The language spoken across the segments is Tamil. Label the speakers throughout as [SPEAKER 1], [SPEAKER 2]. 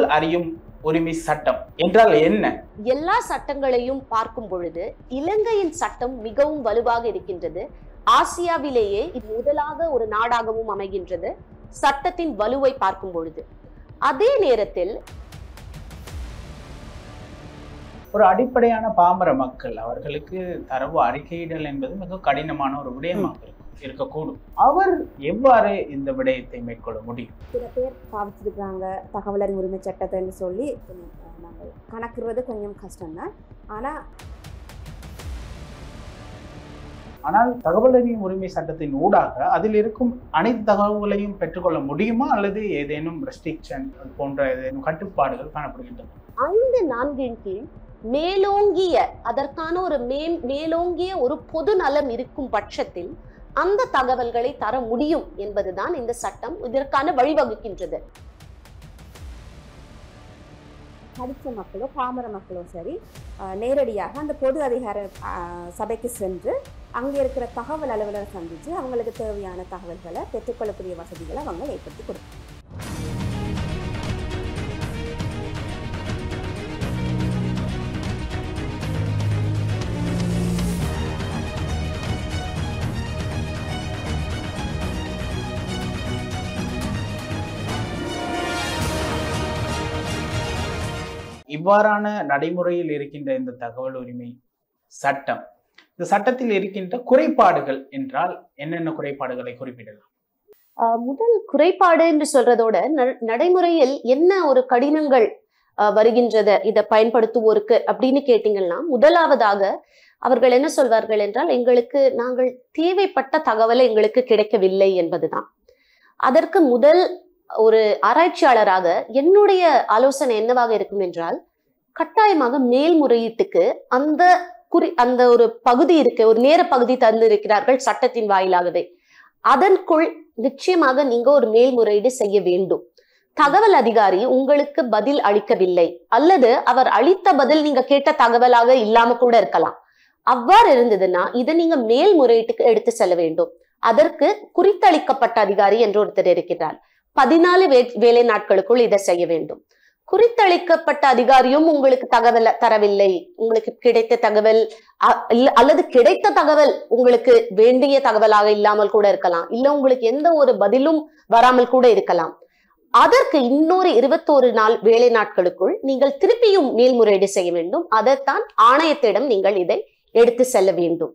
[SPEAKER 1] அறியும் உரிமை சட்டம் என்றால் என்ன
[SPEAKER 2] எல்லா சட்டங்களையும் பார்க்கும் பொழுது இலங்கையின் சட்டம் மிகவும் வலுவாக இருக்கின்றது ஆசியாவிலேயே இது முதலாக ஒரு நாடாகவும் அமைகின்றது சட்டத்தின் வலுவை பார்க்கும் பொழுது அதே நேரத்தில்
[SPEAKER 1] ஒரு அடிப்படையான பாமர மக்கள் அவர்களுக்கு தரவு அறிக்கையிடல் என்பது மிக கடினமான ஒரு விடயமாக இருக்கும் இருக்கக்கூடும் அவர் எவ்வாறு இந்த விடயத்தை மேற்கொள்ள முடியும்
[SPEAKER 3] சில பேர் பாவிச்சிருக்கிறாங்க தகவல் அறிவு உரிமை சட்டத்தைன்னு சொல்லி கொஞ்சம் அஹ், நாங்கள் கணக்குறது கொஞ்சம் கஷ்டம்தான் ஆனால்
[SPEAKER 1] ஆனால் தகவல் அறியும் உரிமை சட்டத்தின் ஊடாக அதில் இருக்கும் அனைத்து தகவல்களையும் பெற்றுக்கொள்ள முடியுமா அல்லது ஏதேனும் ரெஸ்ட்ரிக்ஷன் போன்ற ஏதேனும் கட்டுப்பாடுகள் காணப்படுகின்றன
[SPEAKER 2] ஐந்து நான்கின் கீழ் மேலோங்கிய அதற்கான ஒரு மே மேலோங்கிய ஒரு பொது நலம் இருக்கும் பட்சத்தில் அந்த தகவல்களை தர முடியும் என்பதுதான் இந்த சட்டம் இதற்கான வழிவகுக்கின்றது
[SPEAKER 3] படித்த மக்களோ பாமர மக்களோ சரி அஹ், நேரடியாக அந்த பொது அதிகார அஹ், சபைக்கு சென்று அங்கே இருக்கிற தகவல் அலுவலரை சந்தித்து அவங்களுக்கு தேவையான தகவல்களை பெற்றுக்கொள்ளக்கூடிய வசதிகளை அவங்க ஏற்படுத்தி கொடுப்பாங்க
[SPEAKER 1] இவ்வாறான நடைமுறையில் இருக்கின்ற இந்த தகவல் உரிமை சட்டம் இந்த சட்டத்தில் இருக்கின்ற குறைபாடுகள் என்றால் என்னென்ன குறைபாடுகளை குறிப்பிடலாம்
[SPEAKER 2] ஆஹ் முதல் குறைபாடு என்று சொல்றதோட ந- நடைமுறையில் என்ன ஒரு கடினங்கள் ஆஹ் வருகின்றது இதை பயன்படுத்துவோருக்கு அப்படின்னு கேட்டீங்கன்னா முதலாவதாக அவர்கள் என்ன சொல்வார்கள் என்றால் எங்களுக்கு நாங்கள் தேவைப்பட்ட தகவலை எங்களுக்கு கிடைக்கவில்லை என்பதுதான் அதற்கு முதல் ஒரு ஆராய்ச்சியாளராக என்னுடைய ஆலோசனை என்னவாக இருக்கும் என்றால் கட்டாயமாக மேல்முறையீட்டுக்கு அந்த குறி அந்த ஒரு பகுதி இருக்கு ஒரு நேர பகுதி தந்திருக்கிறார்கள் சட்டத்தின் வாயிலாகவே அதற்குள் நிச்சயமாக நீங்க ஒரு மேல்முறையீடு செய்ய வேண்டும் தகவல் அதிகாரி உங்களுக்கு பதில் அளிக்கவில்லை அல்லது அவர் அளித்த பதில் நீங்க கேட்ட தகவலாக இல்லாம கூட இருக்கலாம் அவ்வாறு இருந்ததுன்னா இதை நீங்க மேல்முறையீட்டுக்கு எடுத்து செல்ல வேண்டும் அதற்கு குறித்தளிக்கப்பட்ட அதிகாரி என்று ஒருத்தர் இருக்கிறார் பதினாலு வே வேலை நாட்களுக்குள் இதை செய்ய வேண்டும் குறித்தளிக்கப்பட்ட அதிகாரியும் உங்களுக்கு தகவல் தரவில்லை உங்களுக்கு கிடைத்த தகவல் அ- இல்ல- அல்லது கிடைத்த தகவல் உங்களுக்கு வேண்டிய தகவலாக இல்லாமல் கூட இருக்கலாம் இல்ல உங்களுக்கு எந்த ஒரு பதிலும் வராமல் கூட இருக்கலாம் அதற்கு இன்னொரு இருபத்தோரு நாள் வேலை நாட்களுக்குள் நீங்கள் திருப்பியும் மேல்முறையீடு செய்ய வேண்டும் அதைத்தான் ஆணையத்திடம் நீங்கள் இதை எடுத்து செல்ல வேண்டும்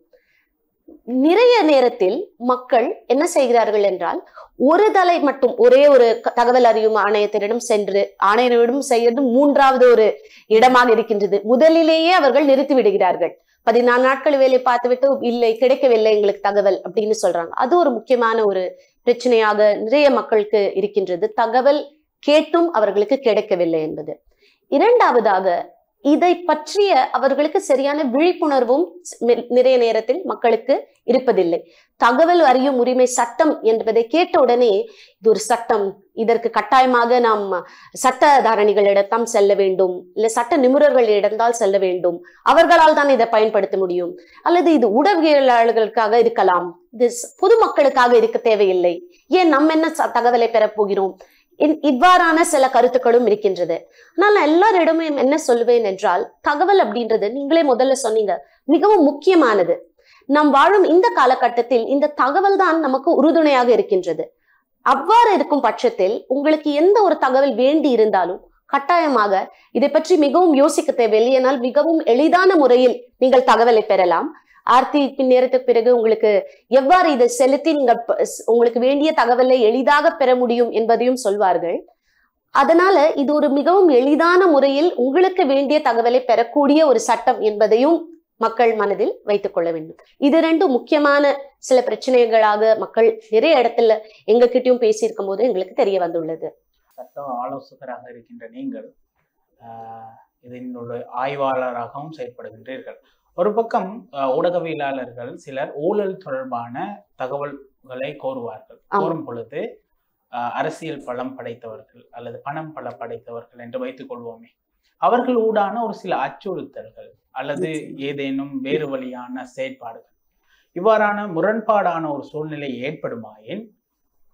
[SPEAKER 2] நிறைய நேரத்தில் மக்கள் என்ன செய்கிறார்கள் என்றால் ஒரு தலை மட்டும் ஒரே ஒரு க- தகவல் அறியும் ஆணையத்திடம் சென்று ஆணையரிடம் செய்யறது மூன்றாவது ஒரு இடமாக இருக்கின்றது முதலிலேயே அவர்கள் நிறுத்தி விடுகிறார்கள் பதினாலு நாட்கள் வேலை பார்த்துவிட்டு இல்லை கிடைக்கவில்லை எங்களுக்கு தகவல் அப்படின்னு சொல்றாங்க அது ஒரு முக்கியமான ஒரு பிரச்சனையாக நிறைய மக்களுக்கு இருக்கின்றது தகவல் கேட்டும் அவர்களுக்கு கிடைக்கவில்லை என்பது இரண்டாவதாக இதை பற்றிய அவர்களுக்கு சரியான விழிப்புணர்வும் ஸ்- நிறைய நேரத்தில் மக்களுக்கு இருப்பதில்லை தகவல் அறியும் உரிமை சட்டம் என்பதை கேட்ட உடனே இது ஒரு சட்டம் இதற்கு கட்டாயமாக நாம் சட்டதாரணிகளிடத்தான் செல்ல வேண்டும் இல்ல சட்ட நிபுணர்களிடம்தான் செல்ல வேண்டும் அவர்களால் தான் இதை பயன்படுத்த முடியும் அல்லது இது உடவியலாளர்களுக்காக இருக்கலாம் இது ஸ்- பொதுமக்களுக்காக இருக்க தேவையில்லை ஏன் நம்ம என்ன ச- தகவலை பெறப் போகிறோம் இ- இவ்வாறான சில கருத்துக்களும் இருக்கின்றது ஆனால் நான் எல்லாரிடமும் என்ன சொல்லுவேன் என்றால் தகவல் அப்படின்றது நீங்களே முதல்ல சொன்னீங்க மிகவும் முக்கியமானது நாம் வாழும் இந்த காலகட்டத்தில் இந்த தகவல் தான் நமக்கு உறுதுணையாக இருக்கின்றது அவ்வாறு இருக்கும் பட்சத்தில் உங்களுக்கு எந்த ஒரு தகவல் வேண்டி இருந்தாலும் கட்டாயமாக இதை பற்றி மிகவும் யோசிக்க தேவையில்லை ஏனால் மிகவும் எளிதான முறையில் நீங்கள் தகவலை பெறலாம் ஆர்த்தி பின் நேரத்துக்கு பிறகு உங்களுக்கு எவ்வாறு இதை செலுத்தி நீங்கள் ப- ஸ்- உங்களுக்கு வேண்டிய தகவலை எளிதாக பெற முடியும் என்பதையும் சொல்வார்கள் அதனால இது ஒரு மிகவும் எளிதான முறையில் உங்களுக்கு வேண்டிய தகவலை பெறக்கூடிய ஒரு சட்டம் என்பதையும் மக்கள் மனதில் வைத்துக் கொள்ள வேண்டும் இது ரெண்டும் முக்கியமான சில பிரச்சனைகளாக மக்கள் நிறைய இடத்துல எங்ககிட்டயும் பேசியிருக்கும் போது எங்களுக்கு தெரிய வந்துள்ளது
[SPEAKER 1] சட்ட ஆலோசகராக இருக்கின்ற நீங்கள் ஆஹ், இதனுடைய ஆய்வாளராகவும் செயற்படுகின்றீர்கள் ஒரு பக்கம் ஆஹ், ஊடகவியலாளர்கள் சிலர் ஊழல் தொடர்பான தகவல்களை கோருவார்கள்
[SPEAKER 2] ஆமா.
[SPEAKER 1] கோரும் பொழுது ஆஹ், அரசியல் பலம் படைத்தவர்கள் அல்லது பணம் பல படைத்தவர்கள் என்று வைத்துக் கொள்வோமே அவர்கள் ஊடான ஒரு சில அச்சுறுத்தல்கள் அல்லது ஏதேனும் வேறு வழியான செயற்பாடுகள் இவ்வாறான முரண்பாடான ஒரு சூழ்நிலை ஏற்படுமாயின்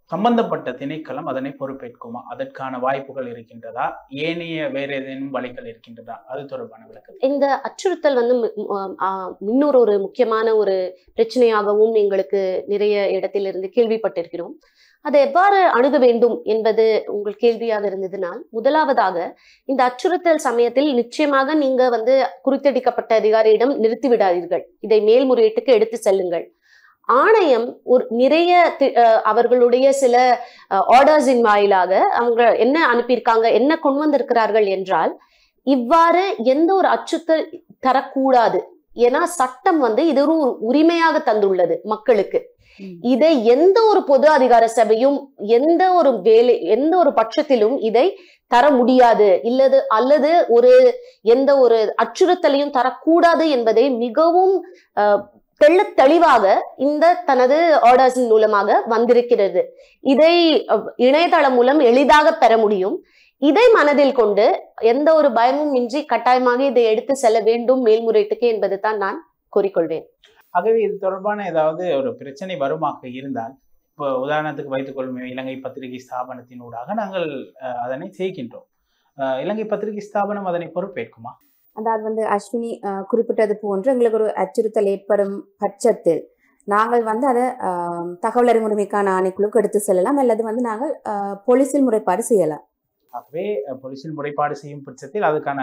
[SPEAKER 1] சம்பந்தப்பட்ட திணைக்களம் அதனை பொறுப்பேற்குமா அதற்கான வாய்ப்புகள் இருக்கின்றதா ஏனைய வேற ஏதேனும் வழிகள் இருக்கின்றதா அது தொடர்பான விளக்கம்
[SPEAKER 2] இந்த அச்சுறுத்தல் வந்து மி- ம- ஆ, இன்னொரு ஒரு முக்கியமான ஒரு பிரச்சனையாகவும் எங்களுக்கு நிறைய இடத்திலிருந்து கேள்விப்பட்டிருக்கிறோம் அதை எவ்வாறு அணுக வேண்டும் என்பது உங்கள் கேள்வியாக இருந்ததுனால் முதலாவதாக இந்த அச்சுறுத்தல் சமயத்தில் நிச்சயமாக நீங்க வந்து குறித்தடிக்கப்பட்ட அதிகாரியிடம் நிறுத்திவிடாதீர்கள் இதை மேல்முறையீட்டுக்கு எடுத்து செல்லுங்கள் ஆணையம் ஒரு நிறைய தி- அஹ் அவர்களுடைய சில ஆர்டர்ஸின் வாயிலாக அவங்க என்ன அனுப்பியிருக்காங்க என்ன கொண்டு வந்திருக்கிறார்கள் என்றால் இவ்வாறு எந்த ஒரு அச்சுறுத்தல் தரக்கூடாது ஏன்னா சட்டம் வந்து இது ஒரு உரிமையாக தந்துள்ளது மக்களுக்கு
[SPEAKER 3] ம்.
[SPEAKER 2] இதை எந்த ஒரு பொது அதிகார சபையும் எந்த ஒரு வேலை எந்த ஒரு பட்சத்திலும் இதை தர முடியாது இல்லது அல்லது ஒரு எந்த ஒரு அச்சுறுத்தலையும் தரக்கூடாது என்பதை மிகவும் அஹ், தெள்ளத் தெளிவாக இந்த தனது ஆர்டர்ஸின் மூலமாக வந்திருக்கிறது இதை அஹ், இணையதளம் மூலம் எளிதாக பெற முடியும் இதை மனதில் கொண்டு எந்த ஒரு பயமும் இன்றி கட்டாயமாக இதை எடுத்து செல்ல வேண்டும் மேல்முறையீட்டுக்கு என்பது தான் நான் கூறிக்கொள்வேன்
[SPEAKER 1] ஆகவே இது தொடர்பான ஏதாவது ஒரு பிரச்சனை வருமாக இருந்தால் இப்போ உதாரணத்துக்கு வைத்துக்கொள்ளும் இலங்கை பத்திரிகை ஸ்தாபனத்தின் ஊடாக நாங்கள் அஹ், அதனை செய்கின்றோம் அஹ், இலங்கை பத்திரிகை ஸ்தாபனம் அதனை பொறுப்பேற்குமா
[SPEAKER 3] அதாவது வந்து அஸ்வினி அஹ், குறிப்பிட்டது போன்று எங்களுக்கு ஒரு அச்சுறுத்தல் ஏற்படும் பட்சத்தில் நாங்கள் வந்து அதை அஹ், தகவல் அறியும் உரிமைக்கான ஆணைக்குழுக்கு எடுத்து செல்லலாம் அல்லது வந்து நாங்கள் அஹ், போலீசில் முறைப்பாடு செய்யலாம்
[SPEAKER 1] ஆகவே அஹ், போலீசில் முறைப்பாடு செய்யும் பட்சத்தில் அதுக்கான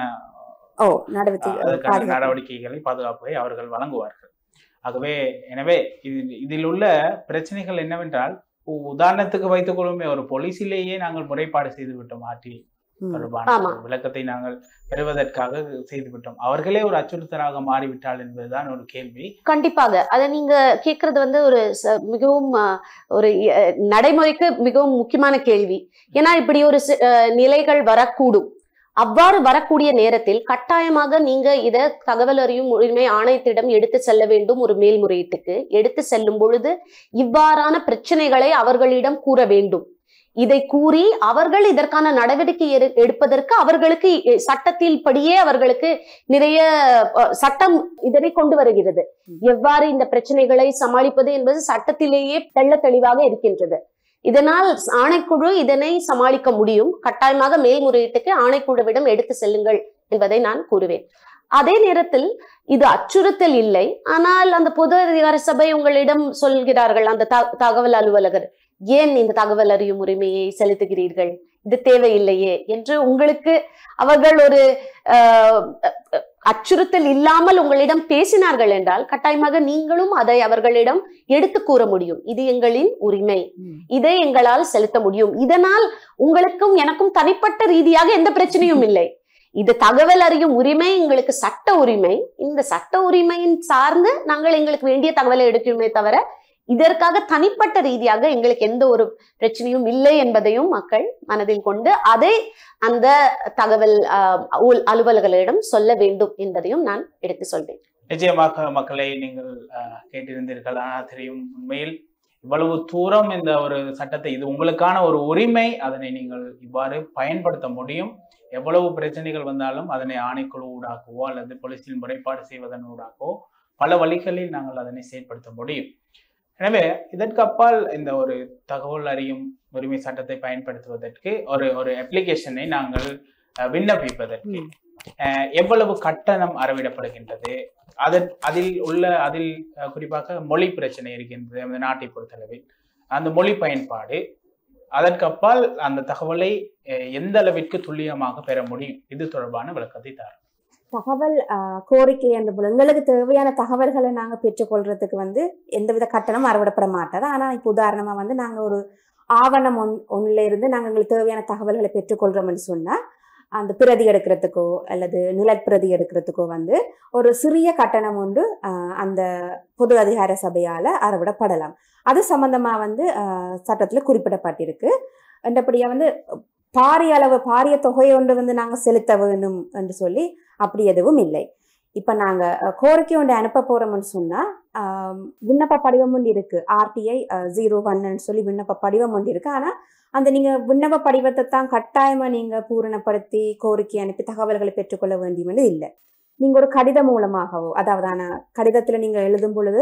[SPEAKER 3] ஓ
[SPEAKER 1] அஹ்,
[SPEAKER 3] நடவடிக்கை
[SPEAKER 1] அதுக்கான
[SPEAKER 3] பாதுகாப்பு.
[SPEAKER 1] நடவடிக்கைகளை பாதுகாப்பை அவர்கள் வழங்குவார்கள் ஆகவே எனவே இது இதில் உள்ள பிரச்சனைகள் என்னவென்றால் உ- உதாரணத்துக்கு வைத்துக் கொள்ளுமே ஒரு போலீசிலேயே நாங்கள் முறைப்பாடு செய்து விட்டோம் ஆற்றில்
[SPEAKER 3] ம்.
[SPEAKER 1] தொடர்பான
[SPEAKER 2] ஆமா.
[SPEAKER 1] ஒரு விளக்கத்தை நாங்கள் பெறுவதற்காக செய்துவிட்டோம் அவர்களே ஒரு அச்சுறுத்தலாக மாறிவிட்டால் என்பதுதான் ஒரு கேள்வி
[SPEAKER 2] கண்டிப்பாக அதை நீங்க கேட்கறது வந்து ஒரு ச- மிகவும் அஹ், ஒரு அஹ், நடைமுறைக்கு மிகவும் முக்கியமான கேள்வி ஏன்னா இப்படி ஒரு சி- அஹ், நிலைகள் வரக்கூடும் அவ்வாறு வரக்கூடிய நேரத்தில் கட்டாயமாக நீங்க இத தகவல் அறியும் உரிமை ஆணையத்திடம் எடுத்து செல்ல வேண்டும் ஒரு மேல்முறையீட்டுக்கு எடுத்து செல்லும் பொழுது இவ்வாறான பிரச்சனைகளை அவர்களிடம் கூற வேண்டும் இதை கூறி அவர்கள் இதற்கான நடவடிக்கை எடு- எடுப்பதற்கு அவர்களுக்கு இ- சட்டத்தில் படியே அவர்களுக்கு நிறைய அஹ், சட்டம் இதனை கொண்டு வருகிறது எவ்வாறு இந்த பிரச்சனைகளை சமாளிப்பது என்பது சட்டத்திலேயே தெள்ள தெளிவாக இருக்கின்றது இதனால் ஆணைக்குழு இதனை சமாளிக்க முடியும் கட்டாயமாக மேல்முறையீட்டுக்கு ஆணைக்குழுவிடம் எடுத்து செல்லுங்கள் என்பதை நான் கூறுவேன் அதே நேரத்தில் இது அச்சுறுத்தல் இல்லை ஆனால் அந்த பொது அதிகார சபை உங்களிடம் சொல்கிறார்கள் அந்த த- தகவல் அலுவலகர் ஏன் இந்த தகவல் அறியும் உரிமையை செலுத்துகிறீர்கள் இது தேவையில்லையே என்று உங்களுக்கு அவர்கள் ஒரு ஆஹ், அச்சுறுத்தல் இல்லாமல் உங்களிடம் பேசினார்கள் என்றால் கட்டாயமாக நீங்களும் அதை அவர்களிடம் எடுத்து கூற முடியும் இது எங்களின் உரிமை
[SPEAKER 3] ம்.
[SPEAKER 2] இதை எங்களால் செலுத்த முடியும் இதனால் உங்களுக்கும் எனக்கும் தனிப்பட்ட ரீதியாக எந்த பிரச்சனையும் இல்லை இது தகவல் அறியும் உரிமை எங்களுக்கு சட்ட உரிமை இந்த சட்ட உரிமையின் சார்ந்து நாங்கள் எங்களுக்கு வேண்டிய தகவலை எடுக்கணுமே தவிர இதற்காக தனிப்பட்ட ரீதியாக எங்களுக்கு எந்த ஒரு பிரச்சனையும் இல்லை என்பதையும் மக்கள் மனதில் கொண்டு அதை அந்த தகவல் ஆஹ், அலுவல்- அலுவலர்களிடம் சொல்ல வேண்டும் என்பதையும் நான் எடுத்து சொல்வேன்
[SPEAKER 1] நிச்சயமாக மக்களை நீங்கள் அஹ், கேட்டிருந்தீர்கள் ஆனால் தெரியும் உண்மையில் இவ்வளவு தூரம் இந்த ஒரு சட்டத்தை இது உங்களுக்கான ஒரு உரிமை அதனை நீங்கள் இவ்வாறு பயன்படுத்த முடியும் எவ்வளவு பிரச்சனைகள் வந்தாலும் அதனை ஆணைக்குழு ஊடாகவோ அல்லது போலீசில் முறைப்பாடு செய்வதன் ஊடாகவோ பல வழிகளில் நாங்கள் அதனை செயற்படுத்த முடியும் எனவே இதற்கு அப்பால் இந்த ஒரு தகவல் அறியும் உரிமை சட்டத்தை பயன்படுத்துவதற்கு ஒரு ஒரு அப்ளிகேஷனை நாங்கள் அஹ், விண்ணப்பிப்பதற்கு
[SPEAKER 3] ம்.
[SPEAKER 1] அஹ், எவ்வளவு கட்டணம் அறவிடப்படுகின்றது அதன் அதில் உள்ள அதில் அஹ், குறிப்பாக மொழி பிரச்சனை இருக்கின்றது அந்த நாட்டை பொறுத்தளவில் அந்த மொழி பயன்பாடு அதற்கு அப்பால் அந்த தகவலை அஹ், எந்த அளவிற்கு துல்லியமாக பெற முடியும் இது தொடர்பான விளக்கத்தை தரும்
[SPEAKER 3] தகவல் ஆஹ், கோரிக்கை என்ற போல எங்களுக்கு தேவையான தகவல்களை நாங்கள் பெற்றுக்கொள்றதுக்கு வந்து எந்தவித கட்டணம் அறவிடப்பட மாட்டாது ஆனால் இப்போ உதாரணமாக வந்து நாங்கள் ஒரு ஆவணம் ஒன் ஒன்றில் இருந்து நாங்கள் எங்களுக்கு தேவையான தகவல்களை பெற்றுக்கொள்கிறோம்னு சொன்னால் அந்த பிரதி எடுக்கிறதுக்கோ அல்லது நிலப்பிரதி எடுக்கிறதுக்கோ வந்து ஒரு சிறிய கட்டணம் ஒன்று ஆஹ், அந்த பொது அதிகார சபையால் அறவிடப்படலாம் அது சம்பந்தமாக வந்து சட்டத்தில் குறிப்பிடப்பட்டிருக்கு என்றபடியாக வந்து பாரிய அளவு பாரிய தொகை ஒன்று வந்து நாங்கள் செலுத்த வேணும் என்று சொல்லி அப்படி எதுவும் இல்லை இப்போ நாங்கள் கோரிக்கை ஒன்று அனுப்ப போகிறோம்னு சொன்னால் விண்ணப்ப படிவம் ஒன்று இருக்குது ஆர்டிஐ ஜீரோ ஒன்னு சொல்லி விண்ணப்ப படிவம் ஒன்று இருக்குது ஆனால் அந்த நீங்கள் விண்ணப்ப படிவத்தை தான் கட்டாயமாக நீங்கள் பூரணப்படுத்தி கோரிக்கை அனுப்பி தகவல்களை பெற்றுக்கொள்ள வேண்டியது இல்லை நீங்கள் ஒரு கடிதம் மூலமாகவோ அதாவது ஆனால் கடிதத்தில் நீங்கள் எழுதும் பொழுது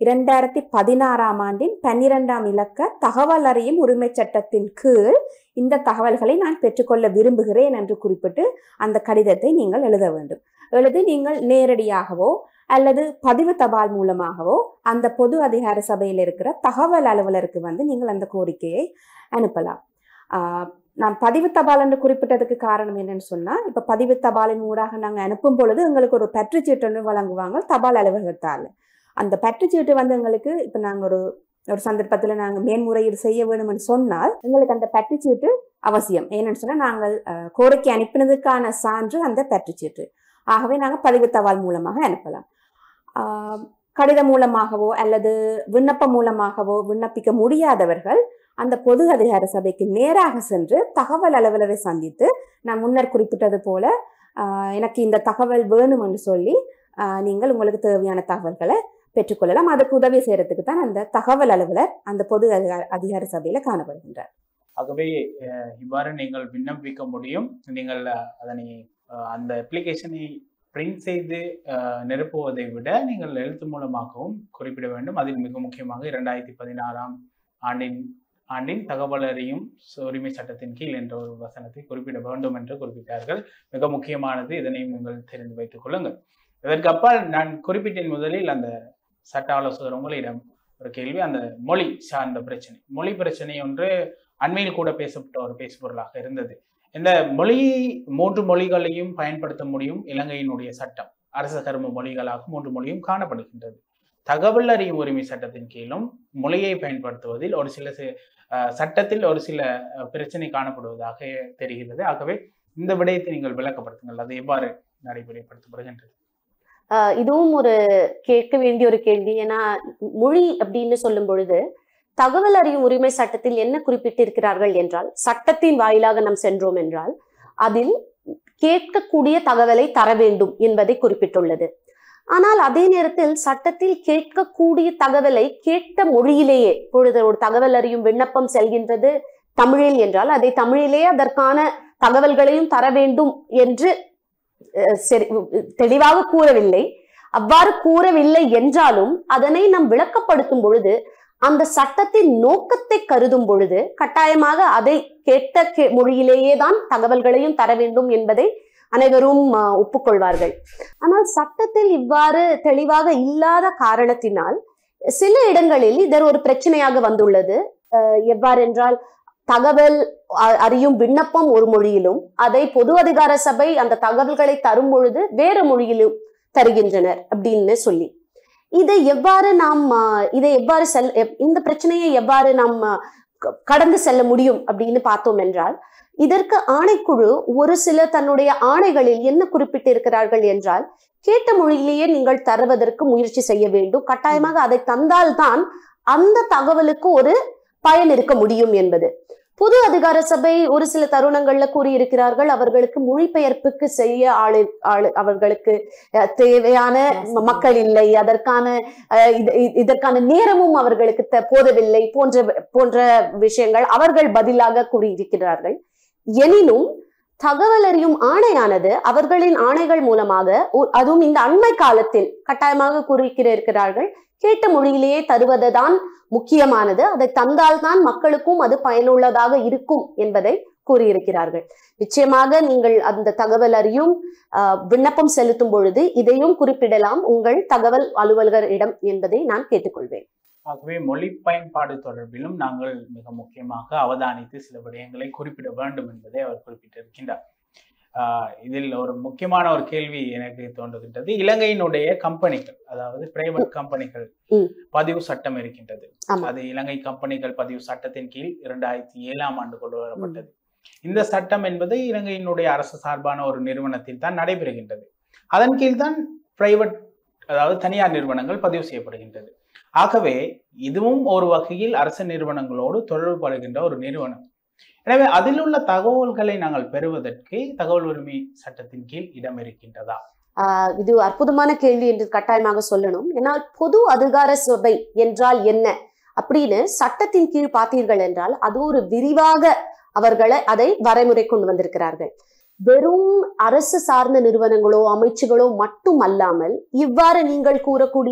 [SPEAKER 3] இரண்டாயிரத்தி பதினாறாம் ஆண்டின் பன்னிரெண்டாம் இலக்க தகவல் அறியும் உரிமை சட்டத்தின் கீழ் இந்த தகவல்களை நான் பெற்றுக்கொள்ள விரும்புகிறேன் என்று குறிப்பிட்டு அந்த கடிதத்தை நீங்கள் எழுத வேண்டும் எழுதி நீங்கள் நேரடியாகவோ அல்லது பதிவு தபால் மூலமாகவோ அந்த பொது அதிகார சபையில் இருக்கிற தகவல் அலுவலருக்கு வந்து நீங்கள் அந்த கோரிக்கையை அனுப்பலாம் ஆஹ் நான் பதிவு தபால் என்று குறிப்பிட்டதுக்கு காரணம் என்னன்னு சொன்னா இப்ப பதிவு தபாலின் ஊடாக நாங்க அனுப்பும் பொழுது எங்களுக்கு ஒரு பற்றுச்சீட்டு ஒன்று வழங்குவாங்க தபால் அலுவலகத்தால் அந்த பற்றுச்சீட்டு வந்து எங்களுக்கு இப்ப நாங்க ஒரு ஒரு சந்தர்ப்பத்துல நாங்க மேன்முறையீடு செய்ய வேணும்னு சொன்னால் எங்களுக்கு அந்த பற்றுச்சீட்டு அவசியம் ஏன்னு சொன்னா நாங்கள் அஹ், கோரிக்கை அனுப்பினதுக்கான சான்று அந்த பற்றுச்சீட்டு ஆகவே நாங்க பதிவு தபால் மூலமாக அனுப்பலாம் ஆஹ், கடிதம் மூலமாகவோ அல்லது விண்ணப்பம் மூலமாகவோ விண்ணப்பிக்க முடியாதவர்கள் அந்த பொது அதிகார சபைக்கு நேராக சென்று தகவல் அலுவலரை சந்தித்து நான் முன்னர் குறிப்பிட்டது போல ஆஹ், எனக்கு இந்த தகவல் வேணும் என்று சொல்லி ஆஹ், நீங்கள் உங்களுக்கு தேவையான தகவல்களை பெற்றுக்கொள்ளலாம் அதுக்கு உதவி செய்யறதுக்கு தான் அந்த தகவல் அலுவலர் அந்த பொது அதிகார அதிகார சபையில காணப்படுகின்றார்
[SPEAKER 1] ஆகவே அஹ், இவ்வாறு நீங்கள் விண்ணப்பிக்க முடியும் நீங்கள் அஹ், அதனை அஹ், அந்த அப்ளிகேஷனை பிரிண்ட் செய்து அஹ், நிரப்புவதை விட நீங்கள் எழுத்து மூலமாகவும் குறிப்பிட வேண்டும் அதில் மிக முக்கியமாக இரண்டாயிரத்தி பதினாறாம் ஆண்டின் ஆண்டின் தகவல் அறியும் உரிமை சட்டத்தின் கீழ் என்ற ஒரு வசனத்தை குறிப்பிட வேண்டும் என்று குறிப்பிட்டார்கள் மிக முக்கியமானது இதனையும் நீங்கள் தெரிந்து வைத்துக் கொள்ளுங்கள் இதற்கு அப்பால் நான் குறிப்பிட்டேன் முதலில் அந்த சட்ட ஆலோசகர் உங்களிடம் ஒரு கேள்வி அந்த மொழி சார்ந்த பிரச்சனை மொழி பிரச்சனை ஒன்று அண்மையில் கூட பேசப்பட்ட ஒரு பேசுபொருளாக இருந்தது இந்த மொழி மூன்று மொழிகளையும் பயன்படுத்த முடியும் இலங்கையினுடைய சட்டம் அரச கரும மொழிகளாக மூன்று மொழியும் காணப்படுகின்றது தகவல் அறியும் உரிமை சட்டத்தின் கீழும் மொழியை பயன்படுத்துவதில் ஒரு சில சி- அஹ் சட்டத்தில் ஒரு சில அஹ், பிரச்சனை காணப்படுவதாக தெரிகிறது ஆகவே இந்த விடயத்தை நீங்கள் விளக்கப்படுத்துங்கள் அது எவ்வாறு நடைமுறைப்படுத்தப்படுகின்றது
[SPEAKER 2] ஆஹ் இதுவும் ஒரு கேட்க வேண்டிய ஒரு கேள்வி ஏன்னா மொழி அப்படின்னு சொல்லும் பொழுது தகவல் அறியும் உரிமை சட்டத்தில் என்ன குறிப்பிட்டிருக்கிறார்கள் என்றால் சட்டத்தின் வாயிலாக நாம் சென்றோம் என்றால் அதில் கேட்கக்கூடிய தகவலை தர வேண்டும் என்பதை குறிப்பிட்டுள்ளது ஆனால் அதே நேரத்தில் சட்டத்தில் கேட்கக்கூடிய தகவலை கேட்ட மொழியிலேயே பொழுது ஒரு தகவல் அறியும் விண்ணப்பம் செல்கின்றது தமிழில் என்றால் அதை தமிழிலேயே அதற்கான தகவல்களையும் தர வேண்டும் என்று அஹ், சரி தெளிவாக கூறவில்லை அவ்வாறு கூறவில்லை என்றாலும் அதனை நாம் விளக்கப்படுத்தும் பொழுது அந்த சட்டத்தின் நோக்கத்தை கருதும் பொழுது கட்டாயமாக அதை கேட்ட கே- மொழியிலேயே தான் தகவல்களையும் தர வேண்டும் என்பதை அனைவரும் அஹ், ஒப்புக்கொள்வார்கள் ஆனால் சட்டத்தில் இவ்வாறு தெளிவாக இல்லாத காரணத்தினால் சில இடங்களில் இதர் ஒரு பிரச்சனையாக வந்துள்ளது அஹ், எவ்வாறென்றால் தகவல் அ- அறியும் விண்ணப்பம் ஒரு மொழியிலும் அதை பொது அதிகார சபை அந்த தகவல்களை தரும் பொழுது வேறு மொழியிலும் தருகின்றனர் அப்படின்னு சொல்லி இதை எவ்வாறு நாம் ஆ, இதை எவ்வாறு செல் எப்- இந்த பிரச்சனையை எவ்வாறு நாம் ஆ, க- கடந்து செல்ல முடியும் அப்படின்னு பார்த்தோம் என்றால் இதற்கு ஆணைக்குழு ஒரு சில தன்னுடைய ஆணைகளில் என்ன குறிப்பிட்டிருக்கிறார்கள் என்றால் கேட்ட மொழியிலேயே நீங்கள் தருவதற்கு முயற்சி செய்ய வேண்டும் கட்டாயமாக அதை தந்தால்தான் அந்த தகவலுக்கு ஒரு பயன் இருக்க முடியும் என்பது பொது அதிகார சபை ஒரு சில தருணங்கள்ல கூறியிருக்கிறார்கள் அவர்களுக்கு மொழிபெயர்ப்புக்கு செய்ய ஆளு ஆளு அவர்களுக்கு அஹ், தேவையான ம- மக்கள் இல்லை அதற்கான அஹ், இது- இது- இதற்கான நேரமும் அவர்களுக்கு த- போதவில்லை போன்ற போன்ற விஷயங்கள் அவர்கள் பதிலாக கூறியிருக்கிறார்கள் எனினும் தகவல் அறியும் ஆணையானது அவர்களின் ஆணைகள் மூலமாக ஒ- அதுவும் இந்த அண்மை காலத்தில் கட்டாயமாக கூறியிருக்கிறார்கள் கேட்ட மொழியிலேயே தருவதுதான் முக்கியமானது அதை தந்தால்தான் மக்களுக்கும் அது பயனுள்ளதாக இருக்கும் என்பதை கூறியிருக்கிறார்கள் நிச்சயமாக நீங்கள் அந்த தகவல் அறியும் ஆஹ், விண்ணப்பம் செலுத்தும் பொழுது இதையும் குறிப்பிடலாம் உங்கள் தகவல் அலுவலகரிடம் என்பதை நான் கேட்டுக்கொள்வேன்
[SPEAKER 1] ஆகவே மொழி பயன்பாடு தொடர்பிலும் நாங்கள் மிக முக்கியமாக அவதானித்து சில விடயங்களை குறிப்பிட வேண்டும் என்பதை அவர் குறிப்பிட்டிருக்கின்றார் ஆஹ் இதில் ஒரு முக்கியமான ஒரு கேள்வி எனக்கு தோன்றுகின்றது இலங்கையினுடைய கம்பெனிகள் அதாவது பிரைவேட் கம்பெனிகள்
[SPEAKER 2] ம்.
[SPEAKER 1] பதிவு சட்டம் இருக்கின்றது
[SPEAKER 2] ஆமா.
[SPEAKER 1] அது இலங்கை கம்பெனிகள் பதிவு சட்டத்தின் கீழ் இரண்டாயிரத்தி ஏழாம் ஆண்டு கொண்டு வரப்பட்டது இந்த சட்டம் என்பது இலங்கையினுடைய அரசு சார்பான ஒரு நிறுவனத்தில் தான் நடைபெறுகின்றது அதன் கீழ் தான் பிரைவேட் அதாவது தனியார் நிறுவனங்கள் பதிவு செய்யப்படுகின்றது ஆகவே இதுவும் ஒரு வகையில் அரசு நிறுவனங்களோடு தொடர்பு படுகின்ற ஒரு நிறுவனம் எனவே அதில் உள்ள தகவல்களை நாங்கள் பெறுவதற்கு தகவல் உரிமை சட்டத்தின் கீழ் இடம் இருக்கின்றதா
[SPEAKER 2] ஆஹ் இது அற்புதமான கேள்வி என்று கட்டாயமாக சொல்லணும் ஏன்னா பொது அதிகார சபை என்றால் என்ன அப்படின்னு சட்டத்தின் கீழ் பார்த்தீர்கள் என்றால் அது ஒரு விரிவாக அவர்களை அதை வரைமுறை கொண்டு வந்திருக்கிறார்கள் வெறும் அரசு சார்ந்த நிறுவனங்களோ அமைச்சுகளோ மட்டும் அல்லாமல் இவ்வாறு நீங்கள் கூறக்கூடிய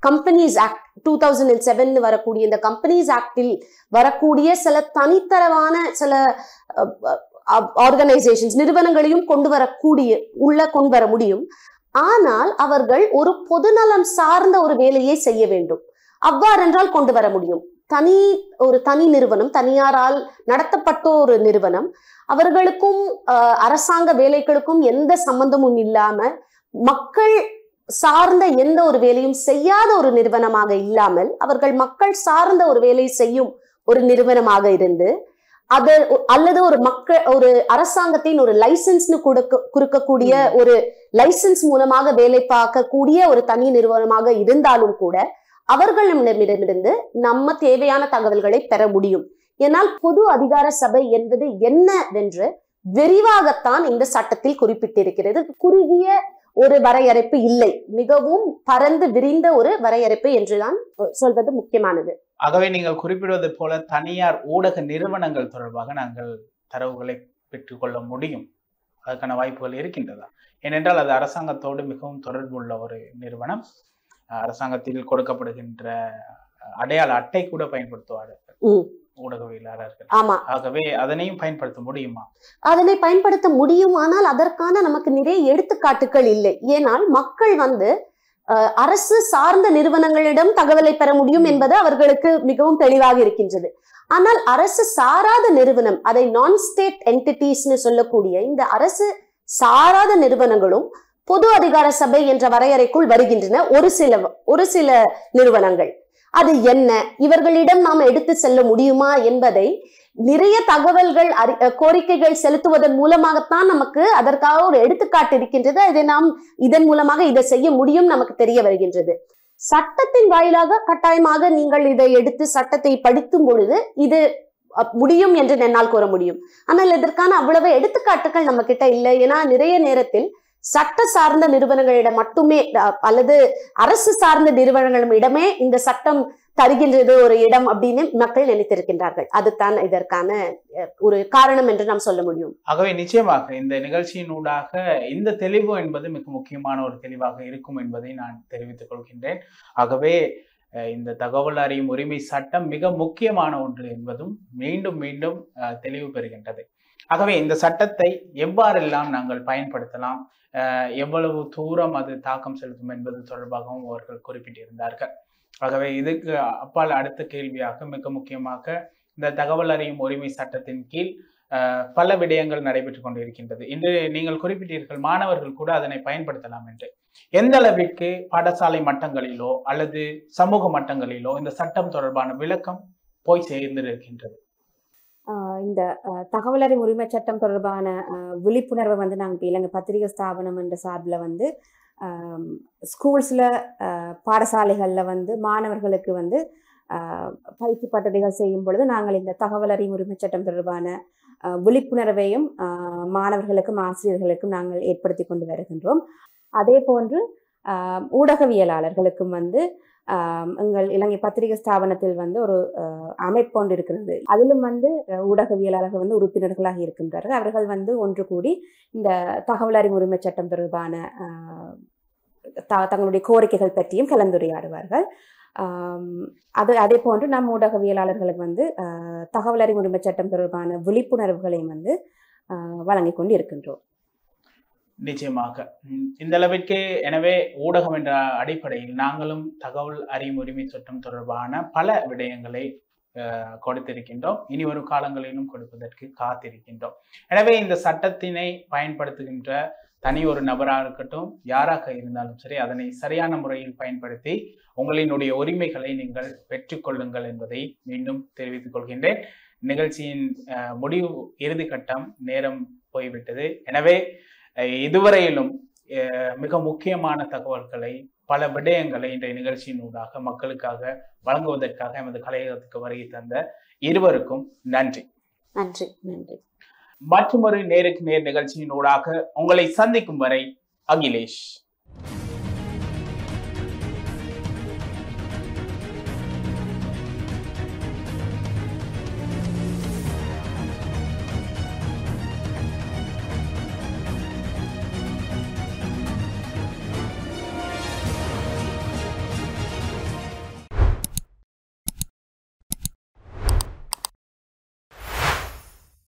[SPEAKER 2] companies act two thousand and seven வரக்கூடிய இந்த கம்பெனிஸ் ஆக்டில் வரக்கூடிய சில தனித்தரமான சில ஆர்கனைசேஷன்ஸ் நிறுவனங்களையும் கொண்டு வரக்கூடிய உள்ள கொண்டு வர முடியும் ஆனால் அவர்கள் ஒரு பொதுநலம் சார்ந்த ஒரு வேலையை செய்ய வேண்டும் அவ்வாறென்றால் கொண்டு வர முடியும் தனி ஒரு தனி நிறுவனம் தனியாரால் நடத்தப்பட்ட ஒரு நிறுவனம் அவர்களுக்கும் அஹ், அரசாங்க வேலைகளுக்கும் எந்த சம்பந்தமும் இல்லாம மக்கள் சார்ந்த எந்த ஒரு வேலையும் செய்யாத ஒரு நிறுவனமாக இல்லாமல் அவர்கள் மக்கள் சார்ந்த ஒரு வேலை செய்யும் ஒரு நிறுவனமாக இருந்து அது அல்லது ஒரு மக்கள் ஒரு அரசாங்கத்தின் ஒரு லைசன்ஸ்னு கொடுக்க கொடுக்கக்கூடிய ஒரு லைசன்ஸ் மூலமாக வேலை பார்க்கக்கூடிய ஒரு தனி நிறுவனமாக இருந்தாலும் கூட அவர்களிடமிருந்து நம்ம தேவையான தகவல்களை பெற முடியும் ஏனால் பொது அதிகார சபை என்பது என்னவென்று விரிவாகத்தான் இந்த சட்டத்தில் குறிப்பிட்டிருக்கிறது குறுகிய ஒரு வரையறைப்பு இல்லை மிகவும் பரந்து விரிந்த ஒரு வரையறைப்பு என்றுதான் சொல்வது முக்கியமானது
[SPEAKER 1] ஆகவே நீங்கள் குறிப்பிடுவது போல தனியார் ஊடக நிறுவனங்கள் தொடர்பாக நாங்கள் தரவுகளை பெற்றுக்கொள்ள முடியும் அதற்கான வாய்ப்புகள் இருக்கின்றதா ஏனென்றால் அது அரசாங்கத்தோடு மிகவும் தொடர்புள்ள ஒரு நிறுவனம் அஹ் அரசாங்கத்தில் கொடுக்கப்படுகின்ற அஹ், அடையாள அட்டை கூட பயன்படுத்துவார்கள்
[SPEAKER 2] ம்.
[SPEAKER 1] ஊடகவியலாளர்கள்
[SPEAKER 2] ஆமா
[SPEAKER 1] ஆகவே அதனையும் பயன்படுத்த முடியுமா
[SPEAKER 2] அதனை பயன்படுத்த முடியும் ஆனால் அதற்கான நமக்கு நிறைய எடுத்துக்காட்டுகள் இல்லை ஏனால் மக்கள் வந்து அஹ், அரசு சார்ந்த நிறுவனங்களிடம் தகவலை பெற முடியும் என்பது அவர்களுக்கு மிகவும் தெளிவாக இருக்கின்றது ஆனால் அரசு சாராத நிறுவனம் அதை நான் ஸ்டேட் என்டிட்டிஸ்னு சொல்லக்கூடிய இந்த அரசு சாராத நிறுவனங்களும் பொது அதிகார சபை என்ற வரையறைக்குள் வருகின்றன ஒரு சில ஒரு சில நிறுவனங்கள் அது என்ன இவர்களிடம் நாம் எடுத்து செல்ல முடியுமா என்பதை நிறைய தகவல்கள் அறி- அஹ் கோரிக்கைகள் செலுத்துவதன் மூலமாகத்தான் நமக்கு அதற்காக ஒரு எடுத்துக்காட்டு இருக்கின்றது இதை நாம் இதன் மூலமாக இதை செய்ய முடியும் நமக்கு தெரிய வருகின்றது சட்டத்தின் வாயிலாக கட்டாயமாக நீங்கள் இதை எடுத்து சட்டத்தை படிக்கும் பொழுது இது அஹ், முடியும் என்று என்னால் கூற முடியும் ஆனால் இதற்கான அவ்வளவு எடுத்துக்காட்டுகள் நம்ம கிட்ட இல்லை ஏன்னா நிறைய நேரத்தில் சட்ட சார்ந்த நிறுவனங்களிடம் மட்டுமே அஹ், அல்லது அரசு சார்ந்த நிறுவனங்களிடமே இந்த சட்டம் தருகின்றது ஒரு இடம் அப்படின்னு மக்கள் நினைத்திருக்கின்றார்கள் அதுதான் இதற்கான அஹ், ஒரு காரணம் என்று நாம் சொல்ல முடியும்
[SPEAKER 1] ஆகவே நிச்சயமாக இந்த நிகழ்ச்சியினூடாக இந்த தெளிவு என்பது மிக முக்கியமான ஒரு தெளிவாக இருக்கும் என்பதை நான் தெரிவித்துக் கொள்கின்றேன் ஆகவே அஹ், இந்த தகவல் அறியும் உரிமை சட்டம் மிக முக்கியமான ஒன்று என்பதும் மீண்டும் மீண்டும் அஹ், தெளிவு பெறுகின்றது ஆகவே இந்த சட்டத்தை எவ்வாறெல்லாம் நாங்கள் பயன்படுத்தலாம் அஹ், எவ்வளவு தூரம் அது தாக்கம் செலுத்தும் என்பது தொடர்பாகவும் அவர்கள் குறிப்பிட்டிருந்தார்கள் ஆகவே இதுக்கு அப்பால் அடுத்த கேள்வியாக மிக முக்கியமாக இந்த தகவல் அறியும் உரிமை சட்டத்தின் கீழ் அஹ், பல விடயங்கள் நடைபெற்றுக் கொண்டிருக்கின்றது இன்று நீங்கள் குறிப்பிட்டீர்கள் மாணவர்கள் கூட அதனை பயன்படுத்தலாம் என்று எந்த அளவிற்கு பாடசாலை மட்டங்களிலோ அல்லது சமூக மட்டங்களிலோ இந்த சட்டம் தொடர்பான விளக்கம் போய் சேர்ந்திருக்கின்றது
[SPEAKER 3] ஆஹ் இந்த ஆஹ் தகவலறியும் உரிமை சட்டம் தொடர்பான ஆஹ் விழிப்புணர்வை வந்து நாங்கள் இப்போ இலங்கை பத்திரிகை ஸ்தாபனம் என்ற சார்பில் வந்து ஸ்கூல்ஸில் பாடசாலைகளில் வந்து மாணவர்களுக்கு வந்து ஆஹ் பயிற்சி பட்டறைகள் செய்யும் பொழுது நாங்கள் இந்த தகவலறியும் உரிமை சட்டம் தொடர்பான ஆஹ் விழிப்புணர்வையும் ஆஹ் மாணவர்களுக்கும் ஆசிரியர்களுக்கும் நாங்கள் ஏற்படுத்தி கொண்டு வருகின்றோம் அதே போன்று ஆஹ் ஊடகவியலாளர்களுக்கும் வந்து ஆஹ் எங்கள் இலங்கை பத்திரிகை ஸ்தாபனத்தில் வந்து ஒரு ஆஹ் அமைப்பு ஒன்று இருக்கிறது அதிலும் வந்து அஹ், ஊடகவியலாளர்கள் வந்து உறுப்பினர்களாக இருக்கின்றார்கள் அவர்கள் வந்து ஒன்று கூடி இந்த தகவல் அறிவு உரிமை சட்டம் தொடர்பான ஆஹ், த- தங்களுடைய கோரிக்கைகள் பற்றியும் கலந்துரையாடுவார்கள் ஆம், அது அதே போன்று நம் ஊடகவியலாளர்களுக்கு வந்து ஆஹ், தகவல் அறிவு உரிமை சட்டம் தொடர்பான விழிப்புணர்வுகளையும் வந்து ஆஹ், வழங்கிக் கொண்டு இருக்கின்றோம்
[SPEAKER 1] நிச்சயமாக ம், இந்த அளவிற்கு எனவே ஊடகம் என்ற அடிப்படையில் நாங்களும் தகவல் அறியும் உரிமை சட்டம் தொடர்பான பல விடயங்களை அஹ், கொடுத்திருக்கின்றோம் இனி வரும் காலங்களிலும் கொடுப்பதற்கு காத்திருக்கின்றோம் எனவே இந்த சட்டத்தினை பயன்படுத்துகின்ற தனி ஒரு நபராக இருக்கட்டும் யாராக இருந்தாலும் சரி அதனை சரியான முறையில் பயன்படுத்தி உங்களினுடைய உரிமைகளை நீங்கள் பெற்றுக்கொள்ளுங்கள் என்பதை மீண்டும் தெரிவித்துக் கொள்கின்றேன் நிகழ்ச்சியின் அஹ், முடிவு இறுதி கட்டம் நேரம் போய்விட்டது எனவே அஹ் இதுவரையிலும் அஹ் மிக முக்கியமான தகவல்களை பல விடயங்களை இன்றைய நிகழ்ச்சியினூடாக மக்களுக்காக வழங்குவதற்காக எமது கலையகத்துக்கு வருகை தந்த இருவருக்கும் நன்றி
[SPEAKER 2] நன்றி
[SPEAKER 3] நன்றி
[SPEAKER 1] மற்றொரு நேருக்கு நேர் நிகழ்ச்சியினூடாக உங்களை சந்திக்கும் வரை அகிலேஷ்